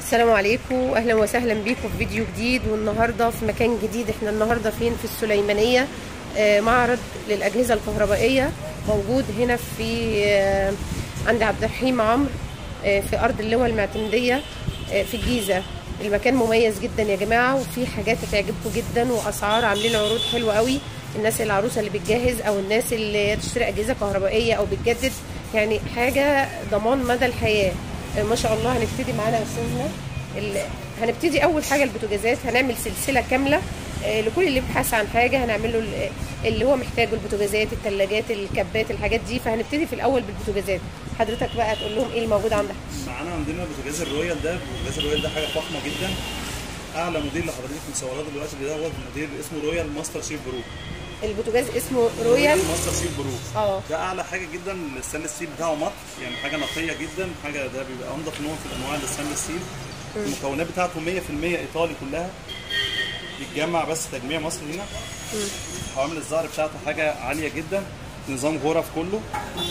السلام عليكم اهلا وسهلا بيكم في فيديو جديد والنهارده في مكان جديد احنا النهارده فين في السليمانيه آه، معرض للاجهزه الكهربائيه موجود هنا في آه، عند عبد الرحيم عمرو آه، في ارض اللواء المعتمديه آه، في الجيزه المكان مميز جدا يا جماعه وفي حاجات هتعجبكم جدا واسعار عاملين عروض حلوه قوي الناس العروسه اللي بتجهز او الناس اللي تشتري اجهزه كهربائيه او بتجدد يعني حاجه ضمان مدى الحياه آه، ما شاء الله هنبتدي معانا يا استاذنا ال- هنبتدي اول حاجه البوتاجازات هنعمل سلسله كامله آه، لكل اللي بيبحث عن حاجه هنعمل له ال- اللي هو محتاجه البوتاجازات الثلاجات الكبات الحاجات دي فهنبتدي في الاول بالبوتاجازات حضرتك بقى تقول لهم ايه الموجود عندك معانا عندنا البوتاجاز الرويال ده البوتاجاز الرويال ده حاجه فخمه جدا اعلى موديل اللي حضرتك مصوراه دلوقتي ده هو الموديل اسمه رويال ماستر شيف برو البوتاجاز اسمه رويال ماستر شيف برو اه ده اعلى حاجه جدا الستانلس ستيل بتاعه مط يعني حاجه نقيه جدا حاجه ده بيبقى انضف نوع في انواع الستانلس ستيل المكونات بتاعته 100% ايطالي كلها بيتجمع بس تجميع مصري هنا حوامل الزهر بتاعته حاجه عاليه جدا نظام غرف كله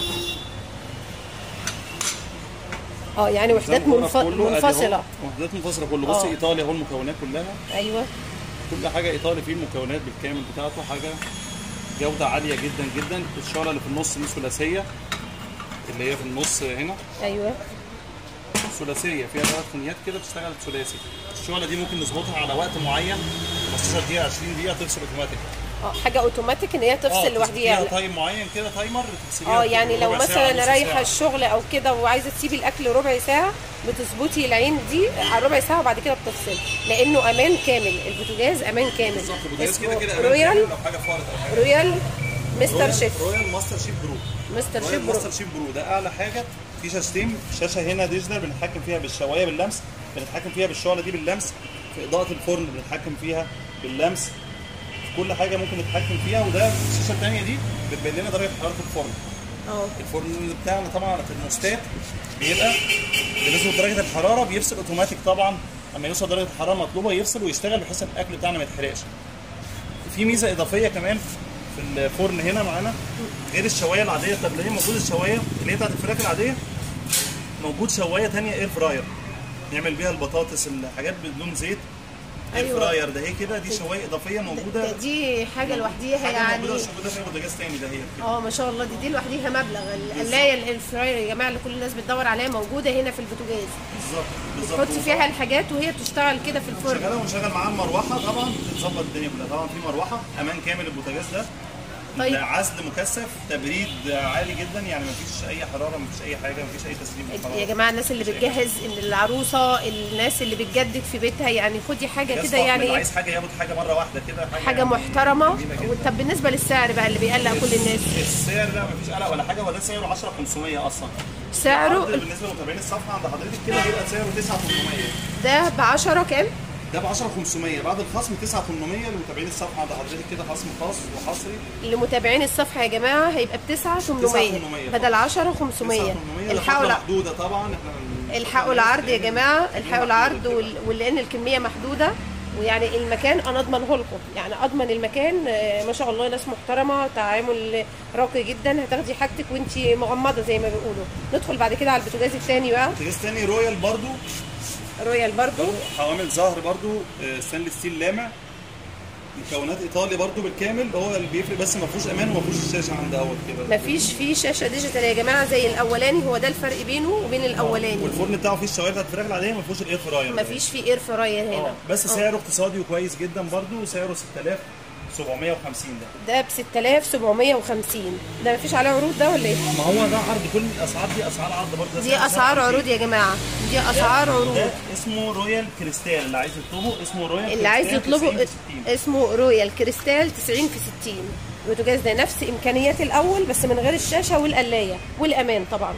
اه يعني وحدات نظام منف... غرف كله، أدي أهو. منفصله وحدات منفصله كله بص آه. ايطالي اهو المكونات كلها ايوه كل حاجه ايطالي فيه المكونات بالكامل بتاعته حاجه جوده عاليه جدا جدا الشعله اللي في النص دي ثلاثيه اللي هي في النص هنا ايوه ثلاثيه فيها ثلاث ثنيات كده بتشتغل ثلاثي الشعله دي ممكن نظبطها على وقت معين 15 دقيقه 20 دقيقه تفصل اوتوماتيك اه حاجه اوتوماتيك ان هي تفصل لوحدها فيها يعني تايم معين كده تايمر تفصليها اه يعني لو ربع ساعة، مثلا نص رايحه ساعة. الشغل او كده وعايزه تسيبي الاكل ربع ساعه بتظبطي العين دي على ربع ساعه وبعد كده بتفصل لانه امان كامل البوتاجاز امان كامل بالظبط البوتاجاز كده اسمه كده أمان رويال كامل لو حاجه فارت او حاجه رويال مستر رويال- شيف رويال ماستر شيف برو مستر شيف رويال برو ماستر شيف برو ده اعلى حاجه في شاشتين شاشه هنا ديجيتال بنتحكم فيها بالشوايه باللمس بنتحكم فيها بالشعله دي باللمس في اضاءه الفرن بنتحكم فيها باللمس في كل حاجه ممكن نتحكم فيها وده الشاشه الثانيه دي بتبين لنا درجه حراره الفرن اه الفرن بتاعنا طبعا على الترموستات بيبقى بنظبط درجه الحراره بيفصل اوتوماتيك طبعا لما يوصل درجه الحراره المطلوبه يفصل ويشتغل بحيث ان الاكل بتاعنا ما يتحرقش في ميزه اضافيه كمان في الفرن هنا معانا غير الشوايه العاديه طب ليه موجود الشوايه اللي هي بتاعت الفراخ العاديه موجود شوايه ثانيه اير فراير نعمل بيها البطاطس الحاجات بدون زيت اير أيوة. فراير ده هي كده دي شوايه اضافيه موجوده ده دي حاجه لوحديها حاجه يعني موجوده مش موجوده في أي بوتاجاز تاني ده هي كده اه ما شاء الله دي دي لوحديها مبلغ القلايه الفراير يا جماعه اللي كل الناس بتدور عليها موجوده هنا في البوتاجاز بالظبط بالظبط تحطي فيها الحاجات وهي بتشتغل كده في الفرن شغاله ونشغل معاه المروحه طبعا بتظبط الدنيا كلها طبعا في مروحه امان كامل البوتاجاز ده طيب. عزل مكثف تبريد عالي جدا يعني مفيش اي حراره مفيش اي حاجه مفيش اي تسليم يا بالحراره جماعه الناس اللي بتجهز ان العروسه الناس اللي بتجدد في بيتها يعني خدي حاجه جهاز كده فخم، يعني اللي عايز حاجه ياخد حاجه مره واحده كده حاجه, حاجه يعني محترمه جميلة جدا. طب بالنسبه للسعر بقى اللي بيقلق كل الناس السعر لا مفيش قلق ولا حاجه وده سعره 10 500 اصلا سعره العرض بالنسبه لمتابعين الصفحه عند حضرتك كده بيبقى سعره 9 800 ده ب 10 كام ده ب 10 500 بعد الخصم 9 800 لمتابعين الصفحه عند حضرتك كده خصم خاص وحصري لمتابعين الصفحه يا جماعه هيبقى ب 9 800 800 بدل 10 9 500 800 الحقوا الحقوا الع- محدوده طبعا احنا الحقوا العرض يا جماعه الحقوا العرض وال- ولان الكميه محدوده ويعني المكان انا اضمنه لكم يعني اضمن المكان آه، ما شاء الله ناس محترمه تعامل راقي جدا هتاخدي حاجتك وانت مغمضه زي ما بيقولوا ندخل بعد كده على البوتاجاز الثاني بقى بوتاجاز تاني رويال برضو رويال برضو حوامل ظهر برضو آه، ستانلس ستيل لامع مكونات ايطالي برضو بالكامل هو اللي بيفرق بس ما فيهوش امان وما فيهوش الشاشه عند اهوت كده مفيش فيه شاشه ديجيتال يا جماعه زي الاولاني هو ده الفرق بينه وبين الاولاني والفرن بتاعه فيه الشوايه بتاعت الفراخ العاديه ما فيهوش الاير فراير ده. مفيش فيه اير فراير هنا اه بس سعره اقتصادي وكويس جدا برضو سعره 6750 ده ده ب 6750 ده مفيش عليه عروض ده ولا ايه ما هو ده عرض كل الاسعار دي اسعار عرض برضه ده دي سعر اسعار 59. عروض يا جماعه دي اسعار ده- عروض ده اسمه رويال كريستال اللي عايز يطلبه اسمه رويال اللي عايز كريستال يطلبه 90 في 60. اسمه رويال كريستال 90 في 60 البوتاجاز ده نفس امكانيات الاول بس من غير الشاشه والقلايه والامان طبعا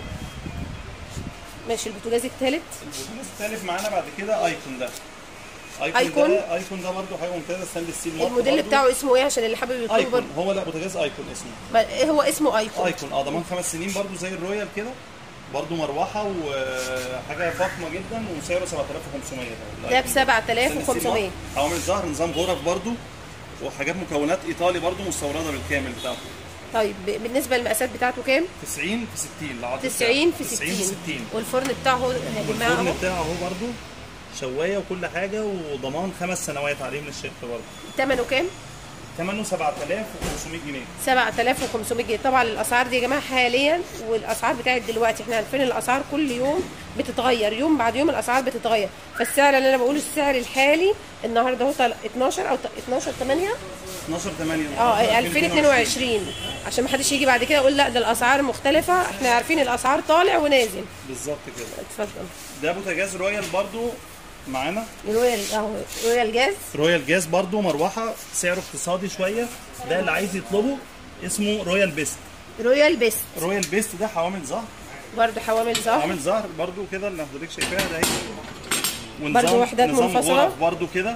ماشي البوتاجاز الثالث البوتاجاز الثالث معانا بعد كده ايكون ده ايكون أيكون؟ ده ايكون ده برضه حاجه ممتازه ستانلس ستيل مارك الموديل برضه. بتاعه اسمه ايه عشان اللي حابب يطلبه ايكون برضه هو لا بوتاجاز ايكون اسمه ما- إيه هو اسمه ايكون ايكون اه ضمان خمس سنين برضه زي الرويال كده برضه مروحه وحاجه فخمه جدا وسعره 7500 ده ب 7500 حوامل ظهر نظام غرف برضه وحاجات مكونات ايطالي برضه مستورده بالكامل بتاعته طيب ب- بالنسبه للمقاسات بتاعته كام 90 في 60 العرض 90 في 90 60 في 60 والفرن بتاعه يا جماعه والفرن اهو بتاعه اهو برضه شوايه وكل حاجه وضمان خمس سنوات عليه من الشركه برضه ثمنه كام ثمنه 7500 جنيه 7500 جنيه طبعا الاسعار دي يا جماعه حاليا والاسعار بتاعت دلوقتي احنا عارفين الاسعار كل يوم بتتغير يوم بعد يوم الاسعار بتتغير فالسعر اللي انا بقوله السعر الحالي النهارده هو طل- 12 او ت- 12 8 12 8 اه 2022 عشان ما حدش يجي بعد كده يقول لا ده الاسعار مختلفه احنا عارفين الاسعار طالع ونازل بالظبط كده اتفضل ده بوتاجاز رويال برضو معانا رويال اهو رويال جاز رويال جاز برضو مروحه سعره اقتصادي شويه ده اللي عايز يطلبه اسمه رويال بيست رويال بيست رويال بيست ده حوامل زهر برضه حوامل زهر حوامل زهر برضو كده اللي حضرتك شايفاها ده اهي برضو وحدات نظام منفصلة. غرف برضو كده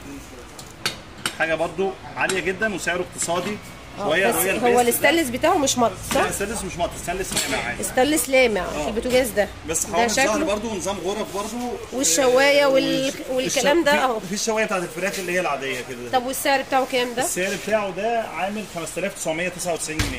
حاجه برضو عاليه جدا وسعره اقتصادي شويه بس رويال هو بيست الاستانلس بتاعه مش مط صح؟ ده استانلس مش مط استانلس لامع عادي استانلس لامع في البوتاجاز ده بس ده حوامل زهر شكله برضو ونظام غرف برضو والشوايه آه، وال... والش- والكلام ده في- اهو في الشوايه بتاعت الفراخ اللي هي العاديه كده طب والسعر بتاعه كام ده؟ السعر بتاعه ده عامل 5999 جنيه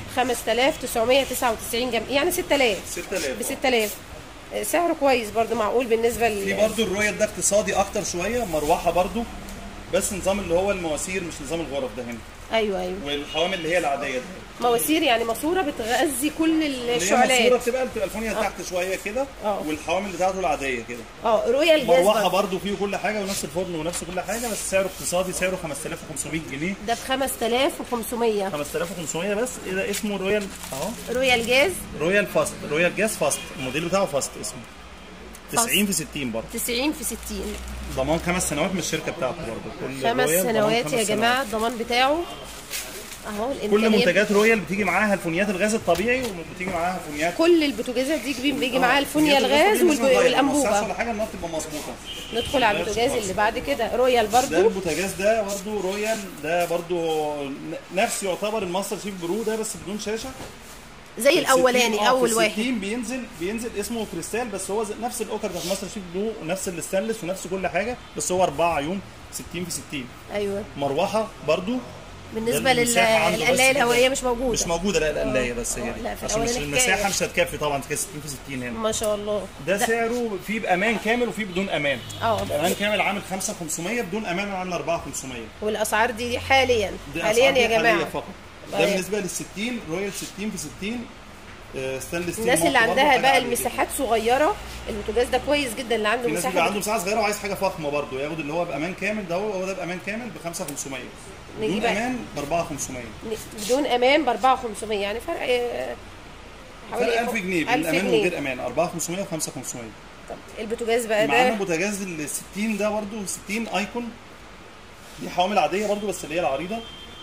5999 جنيه يعني 6000 6000 ب 6000 سعره كويس برضو معقول بالنسبه في ل برضو الرويال ده اقتصادي اكتر شويه مروحه برضو بس نظام اللي هو المواسير مش نظام الغرف ده هنا ايوه ايوه والحوامل اللي هي العاديه دي مواسير يعني ماسوره بتغذي كل اللي هي الشعلات ماسوره بتبقى بتبقى الفونيا تحت شويه كده اه. والحوامل بتاعته العاديه كده اه رويال جاز مروحه برضو. برضو فيه كل حاجه ونفس الفرن ونفس كل حاجه بس سعره اقتصادي سعره 5500 جنيه ده ب 5500 5500 بس ايه ده اسمه رويال اهو رويال جاز رويال فاست رويال جاز فاست الموديل بتاعه فاست اسمه 90 في 60 برضه 90 في 60 ضمان خمس سنوات من الشركه بتاعته برضه كل خمس رويال ضمان سنوات خمس يا سنوات. جماعه الضمان بتاعه اهو كل الامكانيات منتجات رويال بتيجي معاها الفونيات الغاز الطبيعي وبتيجي معاها فونيات كل البوتاجازات دي بيجي- بيجي معاها آه، الفونيا فونيات الغاز الطبيعي مش والب- متغير، ما والانبوبه توسعش ولا حاجه انها تبقى مظبوطه ندخل على البوتاجاز اللي بعد كده رويال ده برضو البوتاجاز ده برضه رويال ده برضه نفس يعتبر الماستر شيف برو ده بس بدون شاشه زي في الاولاني الستين- آه، اول في واحد الستين بينزل بينزل اسمه كريستال بس هو زي- نفس الاوكر بتاعت ماستر شيف برو ونفس الستانلس ونفس كل حاجه بس هو اربع عيون 60 في 60 ايوه مروحه برضو بالنسبه المساحة عنده بس للقلايه كده. الهوائيه مش موجوده مش موجوده لا القلايه بس هي لا، دي في عشان مش الأولاني المساحه حكاية. مش هتكفي طبعا تكفي 60 في 60 هنا ما شاء الله ده سعره فيه بامان كامل وفيه بدون امان اه امان كامل عامل 5500 بدون امان عامل 4500 والاسعار دي حاليا دي حاليا أسعار يا دي حالية جماعه فقط ده أيوة. بالنسبه لل 60 رويال 60 في 60 آه، ستانلس ستيل الناس اللي مارك برضه عندها حاجة بقى عالية المساحات صغيره البوتاجاز ده كويس جدا اللي عنده في ناس بيبقى مساحه عنده مساحه صغيره وعايز حاجه فخمه برضه ياخد اللي هو بامان كامل ده هو هو ده بامان كامل ب 5500 بدون نجيب- امان ب 4500 بدون امان ب 4500 يعني فرق آه، فرق 1000 جنيه 1000 بالامان جنيه. وغير امان 4500 و 5500 طب البوتاجاز بقى معانا ده بوتاجاز ال 60 ده برضه 60 ايكون دي حوامل عاديه برضه بس اللي هي العريضه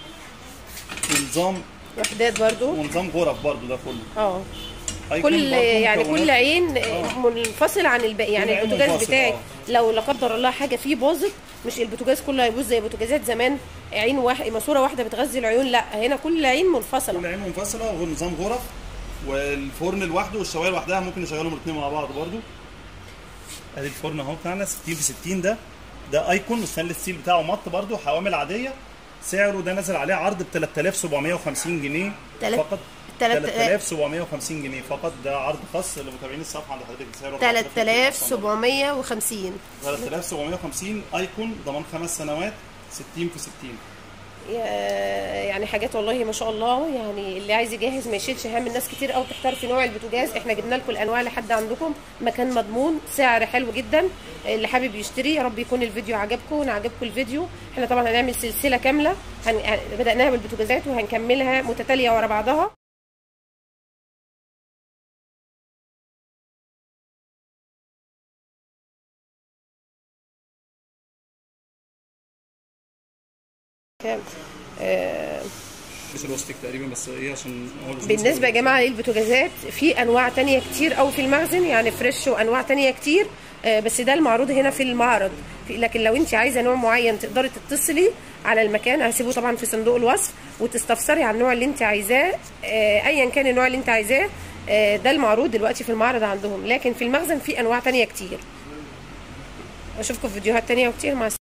ونظام وحدات برضو ونظام غرف برضه ده كله اه ايكون كل برضه يعني مكونات- كل عين منفصل عن الباقي يعني عين البوتاجاز منفصل، بتاعك آه. لو لا قدر الله حاجه فيه باظت مش البوتاجاز كله هيبوظ زي بوتاجازات زمان عين واحد ماسوره واحده بتغذي العيون لا هنا كل عين كل منفصله عين منفصله ونظام غرف والفرن لوحده والشوايه لوحدها ممكن نشغلهم الاثنين مع بعض برضه ادي الفرن اهو بتاعنا 60 في 60 ده ده ايكون والستانلس ستيل بتاعه مط برضه حوامل عاديه سعره ده نازل عليه عرض ب 3750 جنيه تلات- فقط تلات- 3750 جنيه فقط ده عرض خاص لمتابعين الصفحه عند حضرتك سعره 3750 3750 ايكون ضمان خمس سنوات 60 في 60 يا- يعني حاجات والله ما شاء الله يعني اللي عايز يجهز ما يشيلش هم الناس كتير قوي بتحتار في نوع البوتاجاز احنا جبنا لكم الانواع لحد عندكم مكان مضمون سعر حلو جدا اللي حابب يشتري يا رب يكون الفيديو عجبكم ونعجبكم الفيديو احنا طبعا هنعمل سلسله كامله هن... هن- بداناها بالبوتاجازات وهنكملها متتاليه ورا بعضها كام آه مش الوستيك تقريبا بس ايه عشان هو البوتاجاز بالنسبه يا جماعه للبوتاجازات في انواع تانية كتير قوي في المخزن يعني فريش وانواع تانية كتير آه، بس ده المعروض هنا في المعرض في- لكن لو انت عايزه نوع معين تقدري تتصلي على المكان هسيبه طبعا في صندوق الوصف وتستفسري عن النوع اللي انت عايزاه آه، ايا كان النوع اللي انت عايزاه آه، ده المعروض دلوقتي في المعرض عندهم لكن في المخزن في انواع تانية كتير اشوفكم في فيديوهات تانية وكتير مع السلامة.